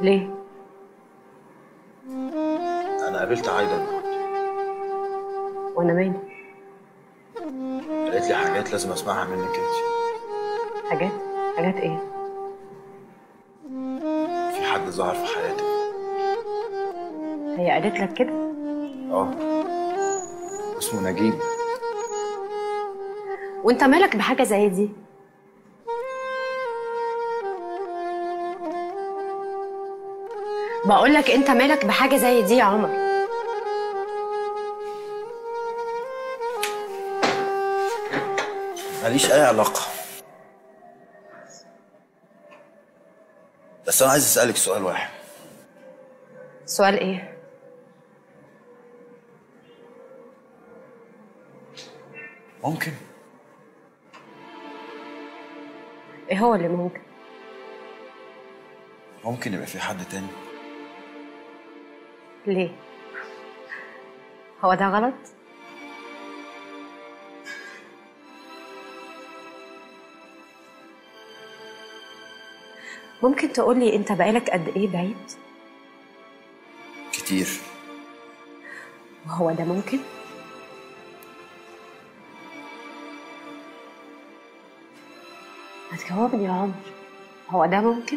ليه؟ انا قابلت عايده النهارده وانا مالي؟ قالت لي حاجات لازم اسمعها منك انت حاجات؟ حاجات ايه؟ في حد ظهر في حياتك هي قالت لك كده؟ اه اسمه نجيب وانت مالك بحاجه زي دي؟ بقول لك انت مالك بحاجه زي دي يا عمر ماليش اي علاقه بس انا عايز اسالك سؤال واحد سؤال ايه؟ ممكن ايه هو اللي ممكن؟ ممكن يبقى في حد تاني ليه؟ هو ده غلط؟ ممكن تقولي انت بقالك قد ايه بعيد؟ كتير وهو ده ممكن؟ هتجاوبني يا عمر هو ده ممكن؟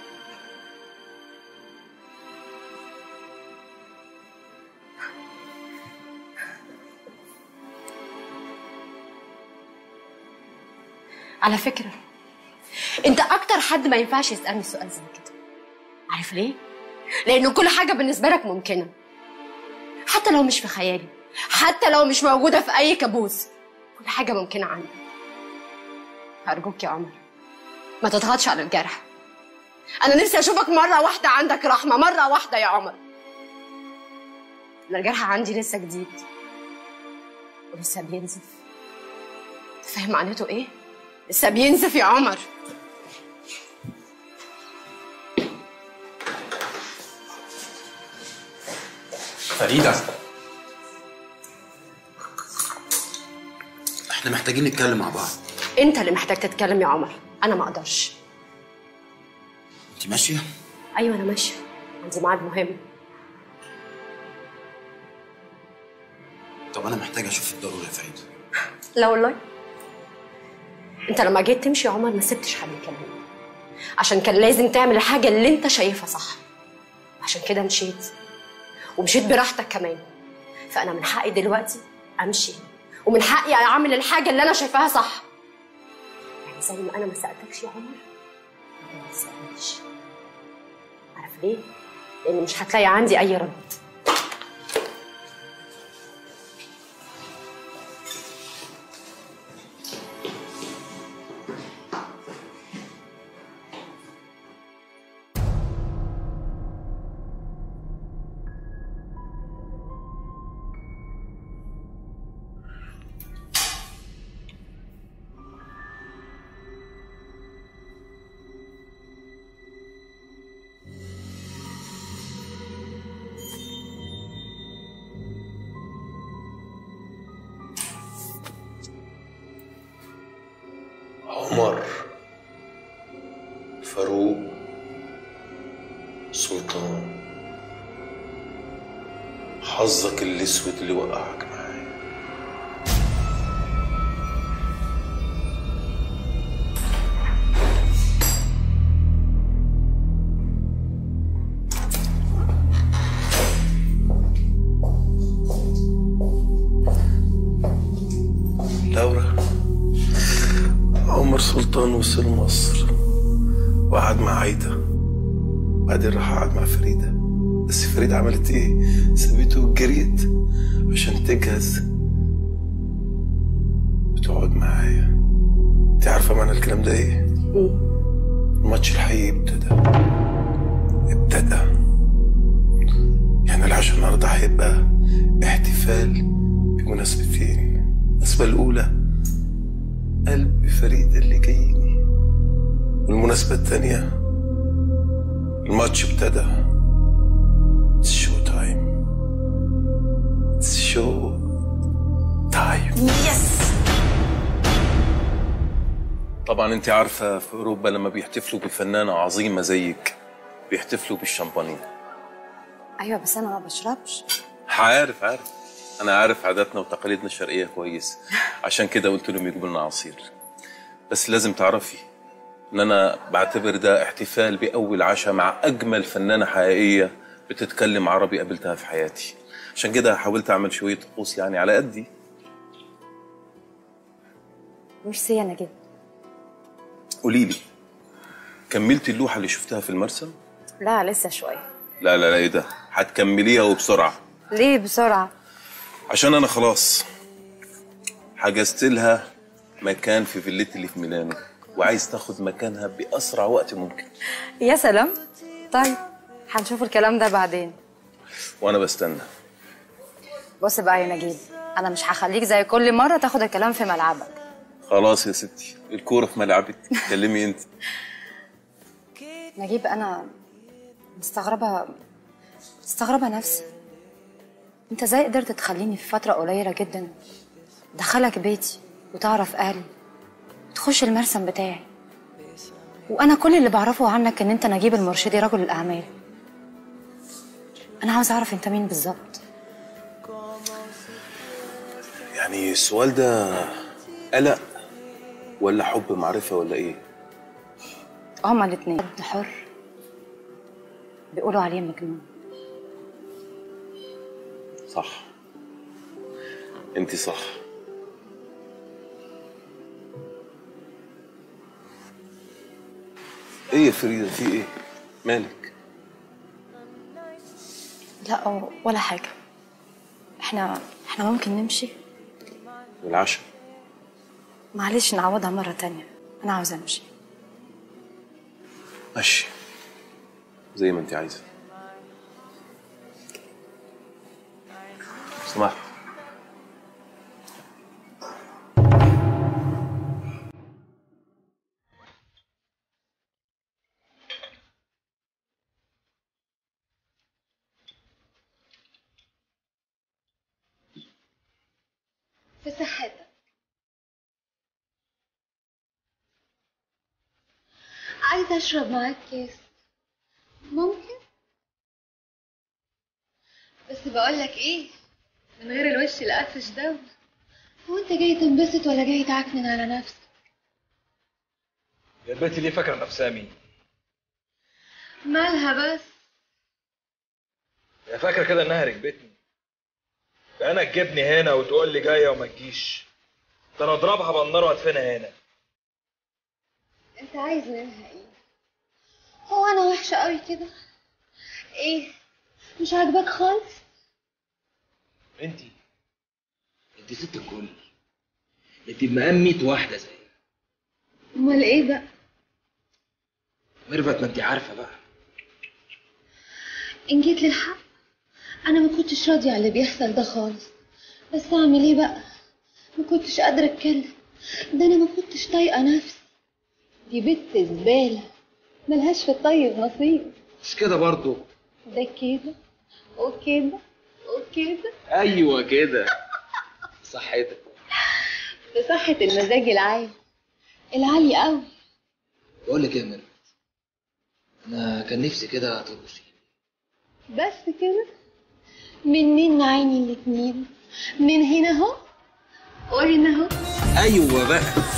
على فكرة انت اكتر حد ما ينفعش يسألني سؤال زي كده عارف ليه؟ لأن كل حاجة بالنسبة لك ممكنة حتى لو مش في خيالي حتى لو مش موجودة في أي كابوس كل حاجة ممكنة عندي أرجوك يا عمر ما تضغطش على الجرح أنا نفسي أشوفك مرة واحدة عندك رحمة مرة واحدة يا عمر أنا الجرح عندي لسه جديد ولسه بينزف أنت فاهم معناته إيه؟ لسه بينزف يا عمر فريده احنا محتاجين نتكلم مع بعض أنت اللي محتاج تتكلم يا عمر أنا ما أقدرش انت ماشيه أيوة أنا ماشية عندي ميعاد مهم طب انا محتاج اشوفك ضروري يا فريده لا والله انت لما جيت تمشي يا عمر ما سبتش حد يكلمني عشان كان لازم تعمل الحاجه اللي انت شايفها صح عشان كده مشيت ومشيت براحتك كمان فانا من حقي دلوقتي امشي ومن حقي اعمل الحاجه اللي انا شايفاها صح يعني زي ما انا ما سالتكش يا عمر انت ما تسالنيش عارف ليه لان مش هتلاقي عندي اي رد عمر فاروق سلطان حظك الاسود اللي وقعك معايا لورا عمر سلطان وصل مصر وقعد مع عايدة بعدين راح قعد مع فريدة بس فريدة عملت ايه؟ سابته وجريت عشان تجهز بتقعد معايا انت عارفة معنى الكلام ده ايه؟ ايه الماتش الحقيقي ابتدى ابتدى يعني العشاء النهارده هيبقى احتفال بمناسبتين المناسبة الأولى قلب فريدة اللي جايني والمناسبة التانية الماتش ابتدى It's show time It's show time طبعا انت عارفة في أوروبا لما بيحتفلوا بفنانة عظيمة زيك بيحتفلوا بالشامبانين ايوه بس انا ما بشربش عارف عارف انا عارف عاداتنا وتقاليدنا الشرقيه كويس عشان كده قلت لهم يجيبوا لنا عصير بس لازم تعرفي ان انا بعتبر ده احتفال باول عشاء مع اجمل فنانه حقيقيه بتتكلم عربي قابلتها في حياتي عشان كده حاولت اعمل شويه طقوس يعني على قدي ميرسي يا نجيب قولي لي كملتي اللوحه اللي شفتها في المرسم لا لسه شويه لا لا لا ايه ده هتكمليها وبسرعه ليه بسرعه عشان انا خلاص حجزت لها مكان في فيلتي اللي في ميلانو وعايز تاخد مكانها باسرع وقت ممكن يا سلام طيب هنشوف الكلام ده بعدين وانا بستنى بص بقى يا نجيب انا مش هخليك زي كل مره تاخد الكلام في ملعبك خلاص يا ستي الكوره في ملعبك كلمي انت نجيب انا مستغربه مستغربه نفسي انت ازاي قدرت تخليني في فتره قليله جدا دخلك بيتي وتعرف اهلي وتخش المرسم بتاعي وانا كل اللي بعرفه عنك ان انت نجيب المرشدي رجل الاعمال انا عاوز اعرف انت مين بالظبط يعني السؤال ده قلق ولا حب معرفه ولا ايه هما الاتنين حد حر بيقولوا عليه مجنون صح انت صح ايه يا فريده في ايه مالك لا ولا حاجه احنا احنا ممكن نمشي والعشاء معلش نعوضها مره تانية انا عاوزه امشي ماشي زي ما انت عايزه سمحت في صحتك عايزة أشرب معاك كاس ممكن؟ بس بقولك إيه من غير الوش القفش ده هو أنت جاي تنبسط ولا جاي تعكنن على نفسك؟ يا بنتي ليه فاكره نفسها مين؟ مالها بس؟ يا فاكره كده انها ركبتني بقى انا تجيبني هنا وتقول لي جايه وما تجيش ده انا اضربها بالنار وادفنها هنا أنت عايز منها إيه؟ هو أنا وحشة قوي كده؟ إيه؟ مش عاجباك خالص؟ انتي انت ست الكل انت بمقام 100 واحده زيك أمال إيه بقى؟ ميرفت ما انت عارفه بقى إن جيت للحق أنا ما كنتش راضية على اللي بيحصل ده خالص بس أعمل إيه بقى؟ ما كنتش قادرة أتكلم ده أنا ما كنتش طايقة نفسي دي بنت زبالة ملهاش في الطيب نصيب مش كده برضو ده كده وكده وكده ايوه كده صحتك بصحة المزاج العالي العالي قوي بقول لك ايه يا ميرفت انا كان نفسي كده ترقصي بس كده منين عيني الاتنين من هنا اهو وهنا اهو ايوه بقى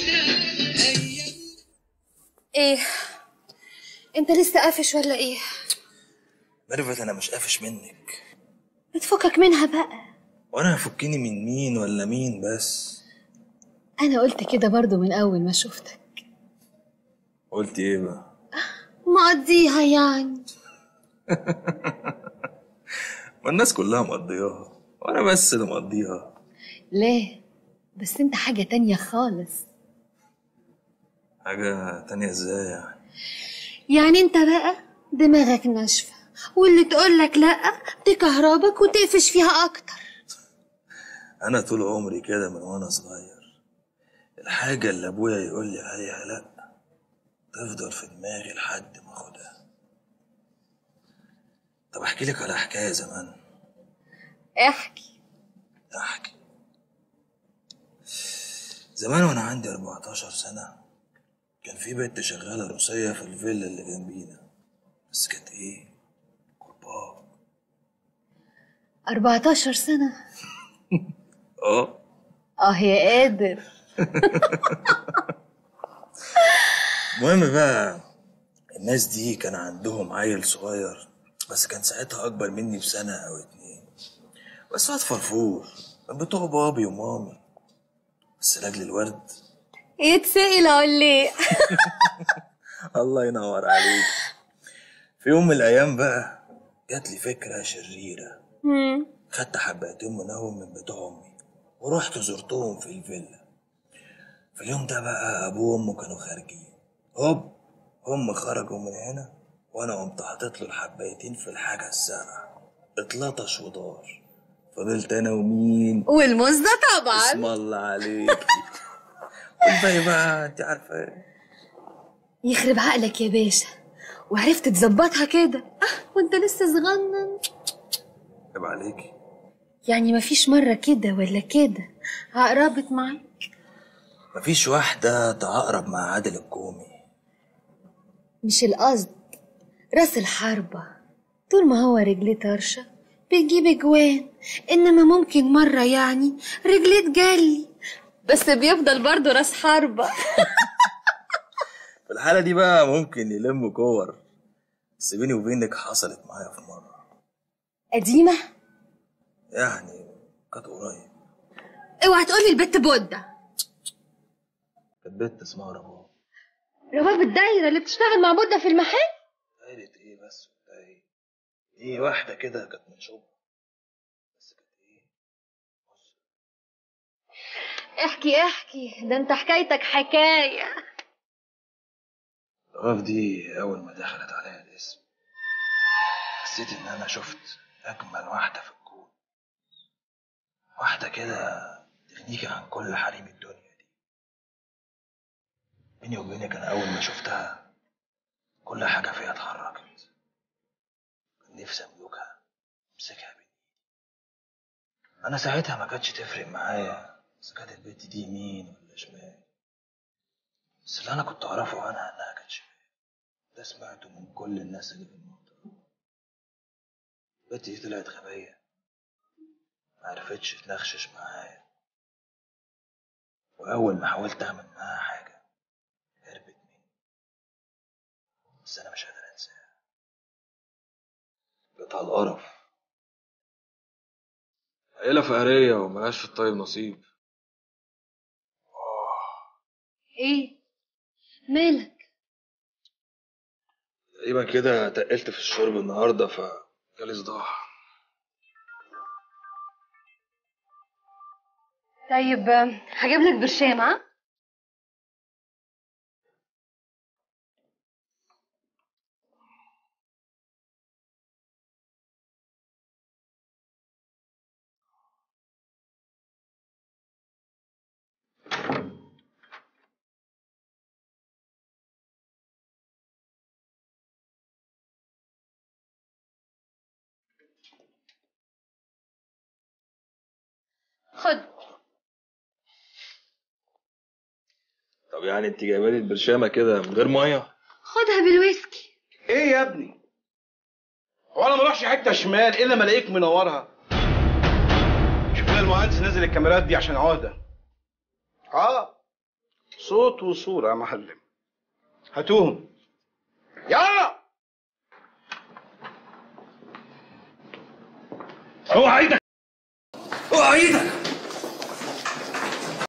ايه انت لسه قافش ولا ايه ميرفت انا مش قافش منك بتفكك منها بقى وانا هفكني من مين ولا مين بس انا قلت كده برضو من اول ما شفتك قلت ايه بقى مقضيها يعني ما الناس كلها مقضياها وانا بس اللي مقضيها ليه بس انت حاجة تانية خالص حاجة تانية ازاي يعني يعني انت بقى دماغك ناشفة واللي تقولك لأ تكهربك وتقفش فيها أكتر انا طول عمري كده من وانا صغير الحاجة اللي ابويا يقول لي عليها لا تفضل في دماغي لحد ما اخدها طب احكي لك على حكاية زمان احكي احكي زمان وانا عندي 14 سنة كان في بنت شغالة روسية في الفيلا اللي جنبينا بس كانت ايه كرباء 14 سنة اه اه يا قادر المهم بقى الناس دي كان عندهم عيل صغير بس كان ساعتها اكبر مني بسنة او اتنين بس واد فرفور كان بتوع بابي ومامي بس لاجل الورد يتسأل عليه الله ينور عليك في يوم من الايام بقى جات لي فكره شريره خدت حبايتين منهم من بتوع امي ورحت زرتهم في الفيلا في اليوم ده بقى ابوه وامه كانوا خارجين هوب هم خرجوا من هنا وانا قمت حاطط له الحبايتين في الحاجه الساقعه اتلطش ودار فضلت انا ومين والموز ده طبعا اسم الله عليك والباقي بقى انت عارفه ايه يخرب عقلك يا باشا وعرفت تظبطها كده اه وانت لسه صغنن عيب عليكي يعني مفيش مرة كده ولا كده عقربت معاك مفيش واحدة تعقرب مع عادل الكومي مش القصد راس الحربة طول ما هو رجليه طرشة بيجيب اجوان انما ممكن مرة يعني رجليه تجلي بس بيفضل برضه راس حربة في الحالة دي بقى ممكن يلم كور بس بيني وبينك حصلت معايا في مرة قديمة يعني كانت قريب اوعى تقولي البت بودة كانت بنت اسمها رباب رباب الدايرة اللي بتشتغل مع بودة في المحل قالت ايه بس وبتاع ايه دي واحدة كده كانت من شبرا بس كانت ايه بص احكي احكي ده انت حكايتك حكاية رباب دي أول ما دخلت عليا الاسم حسيت إن أنا شفت أجمل واحدة في الكون واحدة كده تغنيك عن كل حريم الدنيا دي بيني وبينك أنا أول ما شفتها كل حاجة فيها اتحركت كان نفسي أملكها أمسكها بإيدي أنا ساعتها ما كانتش تفرق معايا إذا كانت البت دي يمين ولا شمال بس اللي أنا كنت أعرفه عنها إنها كانت شمال ده سمعته من كل الناس اللي في المنطقة البت دي طلعت غبية معرفتش تنخشش معايا وأول ما حاولت أعمل معاها حاجة هربت مني بس أنا مش قادر أنساها بقيت على القرف عيلة فقرية وملهاش في الطيب نصيب ايه مالك تقريبا كده تقلت في الشرب النهاردة فجالي صداع طيب هجيب لك برشام ها خد طب يعني انت جايبه لي البرشامة كده من غير مية خدها بالويسكي ايه يا ابني هو انا ما اروحش حته شمال الا ما الاقيك منورها شوف لنا المهندس نزل الكاميرات دي عشان عقده اه صوت وصورة يا معلم هاتوهم يلا اوعى ايدك اوعى ايدك